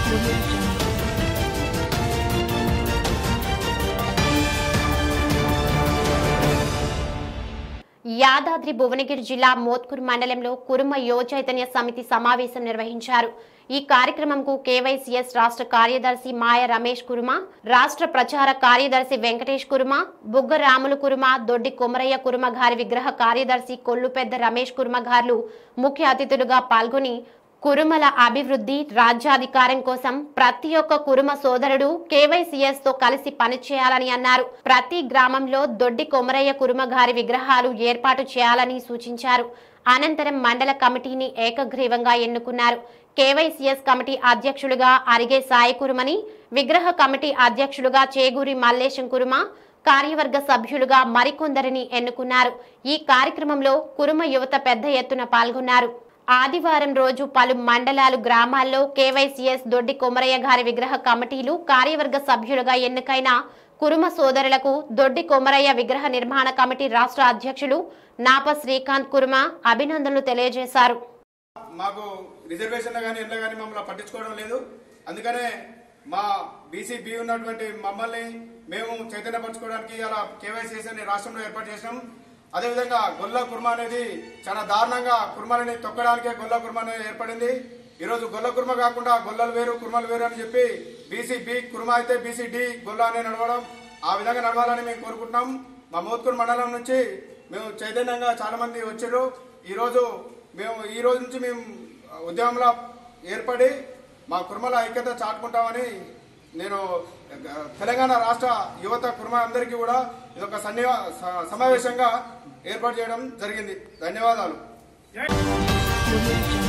యాదాద్రి భువనగిరి జిల్లా మోత్కూరు మండలంలో కురుమ యువ చైతన్య సమితి సమావేశం నిర్వహించారు ఈ కార్యక్రమంకు కేవైసీఎస్ రాష్ట్ర కార్యదర్శి మాయ రమేష్ కురుమ రాష్ట్ర ప్రచార కార్యదర్శి వెంకటేష్ కురుమ బుగ్గ రాములు కురుమ దొడ్డి కొమరయ్య కురుమ గారి విగ్రహ కార్యదర్శి కొల్లుపెద్ద రమేష్ కురుమ గారు ముఖ్య అతిథులుగా పాల్గొని కురుమల అభివృద్ధి రాజ్యాధికారం కోసం ప్రతి ఒక్క కురుమ సోదరుడు కేవైసీఎస్ తో కలిసి పనిచేయాలని అన్నారు ప్రతి గ్రామంలో దొడ్డి కొమరయ్య కురుమ గారి విగ్రహాలు ఏర్పాటు చేయాలని సూచించారు అనంతరం మండల కమిటీని ఏకగ్రీవంగా ఎన్నుకున్నారు కేవైసీఎస్ కమిటీ అధ్యక్షులుగా అరిగే సాయి కురుమని విగ్రహ కమిటీ అధ్యక్షులుగా చేగూరి మల్లేశం కురుమ కార్యవర్గ సభ్యులుగా మరికొందరిని ఎన్నుకున్నారు ఈ కార్యక్రమంలో కురుమ యువత పెద్ద ఎత్తున పాల్గొన్నారు ఆదివారం రోజు పలు మండలాలు గ్రామాల్లో కేవైసీఎస్ దొడ్డి కొమరయ్య గారి విగ్రహ కమిటీలు కార్యవర్గ సభ్యులుగా ఎన్నికైన కురుమ సోదరులకు దొడ్డి కొమరయ్య విగ్రహ నిర్మాణ కమిటీ రాష్ట్ర అధ్యక్షులు నాప శ్రీకాంత్ కురుమ అభినందనలు తెలియజేశారు మాకు రిజర్వేషన్లు కానీ ఎట్లా కానీ మమ్మల్ని పట్టించుకోవడం లేదు అందుకనే మా బీసీ బి ఉన్నటువంటి మమ్మల్ని మేము చైతన్యపరచుకోవడానికి అలా కేవైసీఎస్ అని రాష్ట్రంలో ఏర్పాటు చేసినాం అదేవిధంగా గొల్ల కుర్మా అనేది చాలా దారుణంగా కుర్మాలని తొక్కడానికే గొల్ల కుర్మా అనేది ఏర్పడింది ఈరోజు గొల్ల కుర్మ కాకుండా గొల్లలు వేరు కుర్మలు వేరు అని చెప్పి బీసీ బి కుర్మా అయితే బీసీ డి గొల్ల అనే నడవడం ఆ విధంగా నడవాలని మేము కోరుకుంటున్నాం మా మోత్కూరు మండలం నుంచి మేము చైతన్యంగా చాలా మంది వచ్చారు ఈరోజు మేము ఈ రోజు నుంచి మేము ఉద్యమంలో ఏర్పడి మా కుర్మల ఐక్యత చాటుకుంటామని నేను తెలంగాణ రాష్ట్ర యువత కుర్మ అందరికీ కూడా ఇదొక సన్నివా స- సమావేశంగా ఏర్పాటు చేయడం జరిగింది ధన్యవాదాలు Audio Jungle.